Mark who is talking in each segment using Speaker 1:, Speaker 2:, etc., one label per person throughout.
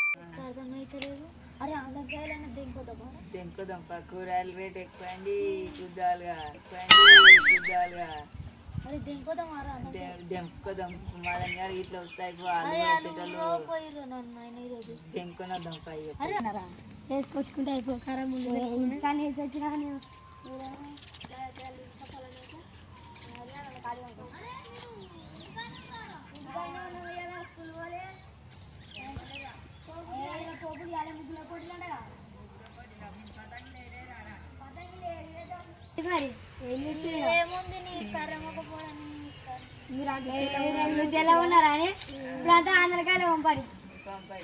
Speaker 1: అర్థమైతలేదు అరే ఆంధ్రకాయలైనా దింపుదామా
Speaker 2: దెంకుదాం పా కూరగాయల రేట్ ఎక్కువైంది చూద్దాలుగా ఎక్కువైంది చూద్దాలుగా
Speaker 1: అరే దింపుదాం అరా
Speaker 2: దెంకుదాం మదన్ గారు ఇట్లా వస్తాయి వాళ్ళు
Speaker 1: అరే
Speaker 2: వచ్చేటోళ్ళు
Speaker 1: పోయిర్రు నన్ను ఆయన ఈరోజు
Speaker 2: దెంకునొద్దాం పై
Speaker 1: అరే అన్నారా వేసుకొచ్చుకుంటే అయిపో కరం ముందు కానీ వేసి వచ్చినా నేను ఏముంది నీ కర్రమ్మకపోవడానికి మీరు ఎలా ఉన్నారా అని ఇప్పుడు అంతా ఆంధ్రకాయలు పంపాలి
Speaker 2: పంపాయి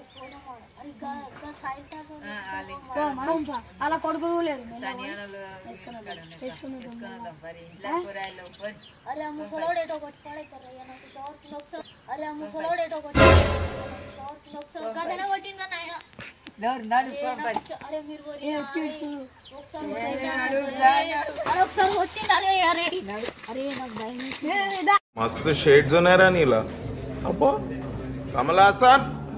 Speaker 1: అలా కొడుకు లేదు
Speaker 2: శనివారాలు వేసుకునొద్దాం మరి ఇంట్లో కూరగాయలు ప-
Speaker 1: అరే ఆ ముసలోడు ఏటో కొట్టి పడేస్తారు అయ్యా నాకు చోటు ఒకసారి అరే ఆ ముసలోడు ఏటో కొట్టి చోటు ఒకసారి గదన కొట్టిందా నాయన
Speaker 2: నడు నడు పంపాయి
Speaker 1: అరే మీరు పోయి ఒకసారి అరే ఒకసారి కొట్టింది అరే అరే అరే నాకు భయం వేసింది.
Speaker 3: मस्त शेड्स होणार नीला अप्पा कमला असा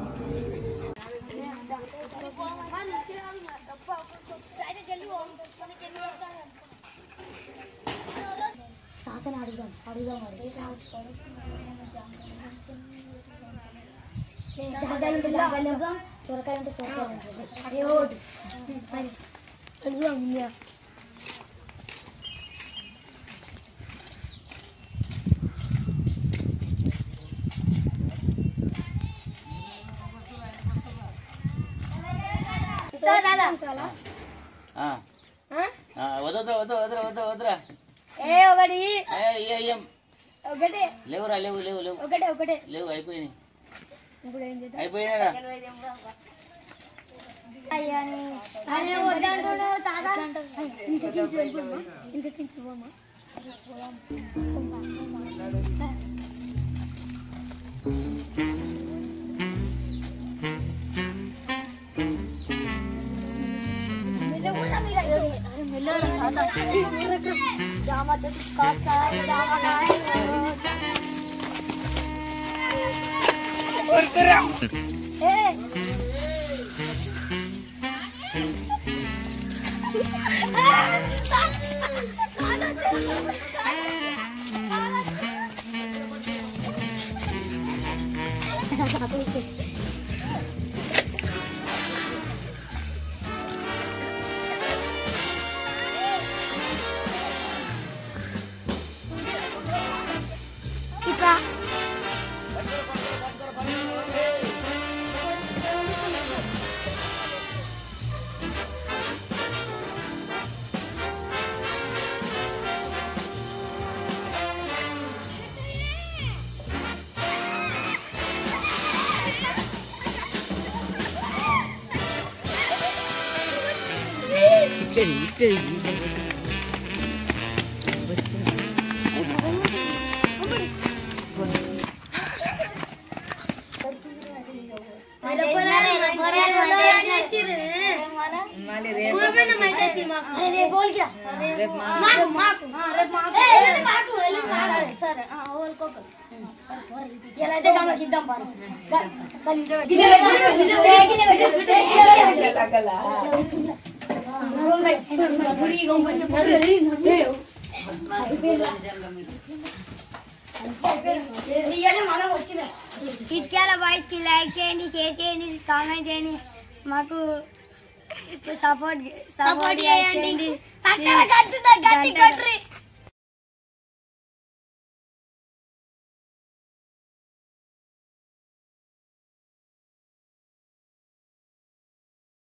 Speaker 1: తాతని అడుగుదాం అడుగుదాం మరి జాగాలు ఉంటే జాగాలు ఇవ్వదాం సొరకాయ ఉంటే సొరకాయ ఉంటుంది అదే ఒకటి మరి అడుగుదాం ముందుగా
Speaker 4: వద్దు వద్దు వద్దు వద్దు వద్దురా
Speaker 1: ఏ ఒకటి
Speaker 4: ఏ, ఇయ్య, ఇయ్యం.
Speaker 1: ఒకటే
Speaker 4: లేవురా లేవు లేవు లేవు
Speaker 1: ఒకటే ఒకటే
Speaker 4: లేవు అయిపోయినాయి
Speaker 1: ఇప్పుడు ఏం చేద్దాం
Speaker 4: అయిపోయినారా
Speaker 1: అయ్యాని అరే వద్దంటున్నావు తాత ఇంత కించి వెళ్ళిపోమ్మా ఇంత కించి పోమ్మా జామ చెట్టు కాస్తాయి జామకాయ ఏ
Speaker 2: ఇట్టది ఇట్టది మళ్ళీ రేపు
Speaker 1: రేపు ఓల్కిరా
Speaker 2: రేపు మా
Speaker 1: మాకు మాకు ఆ, రేపు మాకు మాకు సరే సరే ఆ, ఓల్కోకు ఎలా అయితే కామకి ఇద్దాం పారు గిల్ల పెట్టు, గిల్ల పెట్టు, గిల్ల పెట్టు, గిల్ల పెట్టు. గురి గొంగళి పడు. ఇయ్యాలి మనం వచ్చింది
Speaker 5: ఇటుకాల బాయ్స్ కి లైక్ చేయండి షేర్ చేయండి కామెంట్ చేయండి మాకు సపోర్ట్
Speaker 1: సపోర్ట్ చేయండి అక్కడ కట్టుదా గట్టి కట్టురి